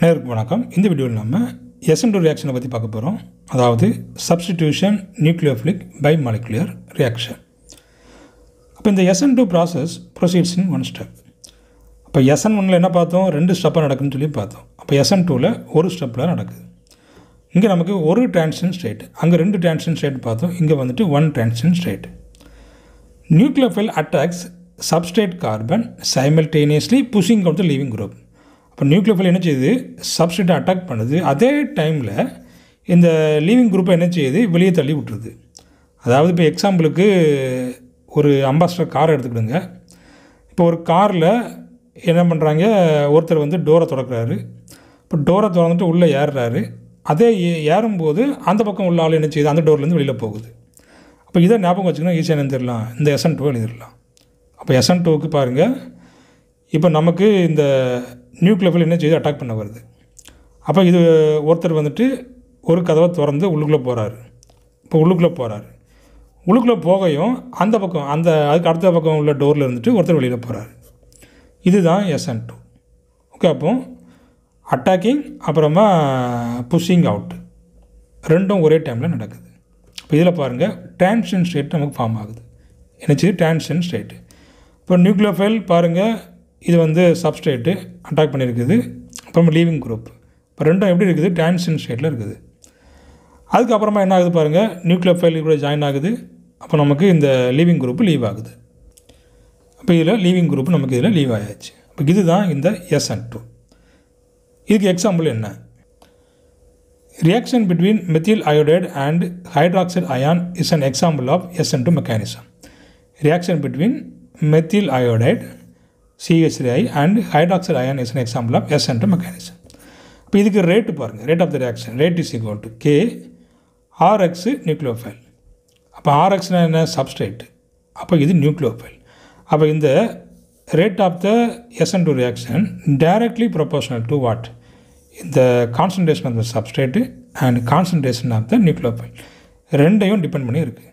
அனைவருக்கும் வணக்கம் இந்த வீடியோவில் நம்ம எஸ்என் டூ ரியாக்ஷனை பற்றி பார்க்க போகிறோம் அதாவது substitution nucleophilic bimolecular reaction அப்போ இந்த SN two process proceeds in one step அப்போ எஸ்என் ஒன்னில் என்ன பார்த்தோம் ரெண்டு ஸ்டெப்பாக நடக்குதுன்னு சொல்லி பார்த்தோம் அப்போ எஸ்என் டூவில் ஒரு ஸ்டெப்பில் நடக்குது இங்கே நமக்கு ஒரு டிரான்ஷன் ஸ்டேட் அங்கே ரெண்டு டிரான்ஷன் ஸ்டேட் பார்த்தோம் இங்கே வந்துட்டு one transition state nucleophile attacks substrate carbon simultaneously pushing out the leaving group அப்போ நியூக்ளியோஃபைல் என்ன செய்யுது சப்ஸ்டேட்டை அட்டாக் பண்ணுது அதே டைமில் இந்த லீவிங் குரூப்பை என்ன செய்யுது வெளியே தள்ளி விட்டுருது அதாவது இப்போ எக்ஸாம்பிளுக்கு ஒரு அம்பாஸ்டர் கார் எடுத்துக்கிடுங்க இப்போ ஒரு காரில் என்ன பண்ணுறாங்க ஒருத்தர் வந்து டோரை திறக்கிறாரு இப்போ டோரை திறந்துட்டு உள்ளே ஏறுறாரு அதே ஏ- ஏறும்போது அந்த பக்கம் உள்ள ஆள் என்ன செய்யுது அந்த டோர்லேருந்து வெளியில் போகுது அப்போ இதை ஞாபகம் வச்சுக்கணும் ஈஸியாக எழுதிடலாம் இந்த எஸ்என் டூ எழுதிடலாம் அப்போ எஸ்என் டூக்கு பாருங்கள் இப்போ நமக்கு இந்த நியூக்ளியோஃபில் என்ன செய்து அட்டாக் பண்ண வருது அப்போ இது ஒருத்தர் வந்துட்டு ஒரு கதவை திறந்து உள்ளுக்குள்ளே போகிறாரு இப்போ உள்ளுக்குள்ளே போகிறாரு உள்ளுக்குள்ளே போகையும் அந்த பக்கம் அந்த அதுக்கு அடுத்த பக்கம் உள்ள டோரில் இருந்துட்டு ஒருத்தர் வெளியில் போகிறாரு இதுதான் எஸ்என் டூ ஓகே அப்போ அட்டாக்கிங் அப்புறமா புஷிங் அவுட் ரெண்டும் ஒரே டைமில் நடக்குது இப்போ இதில் பாருங்கள் டிரான்ஷன் ஸ்டேட் நமக்கு ஃபார்ம் ஆகுது என்னச்சு டிரான்ஷன் ஸ்டேட் இப்போ நியூக்ளியோஃபைல் பாருங்கள் இது வந்து சப்ஸ்டேட்டு அட்டாக் பண்ணியிருக்குது அப்புறமா லீவிங் குரூப் இப்போ ரெண்டும் எப்படி இருக்குது டிரான்ஷன் ஸ்டேட்டில் இருக்குது அதுக்கப்புறமா என்ன ஆகுது பாருங்கள் நியூக்ளியோஃபைல் கூட ஜாயின் ஆகுது அப்போ நமக்கு இந்த லீவிங் குரூப் லீவ் ஆகுது அப்போ இதில் லீவிங் குரூப் நமக்கு இதில் லீவ் ஆயாச்சு இப்போ இதுதான் இந்த எஸ்என் டூ இதுக்கு எக்ஸாம்பிள் என்ன Reaction between methyl iodide and hydroxide ion is an example of SN2 mechanism. Reaction between methyl iodide CH3I and hydroxide ion is an example of SN2 mechanism. இப்போ இதுக்கு rate பாருங்கள் rate of the reaction rate is equal to K RX nucleophile அப்போ ஆர்எக்ஸ்னா என்ன substrate அப்போ இது nucleophile அப்போ இந்த rate of the SN two reaction directly proportional to what இந்த concentration of the substrate and concentration of the nucleophile ரெண்டையும் depend பண்ணி இருக்குது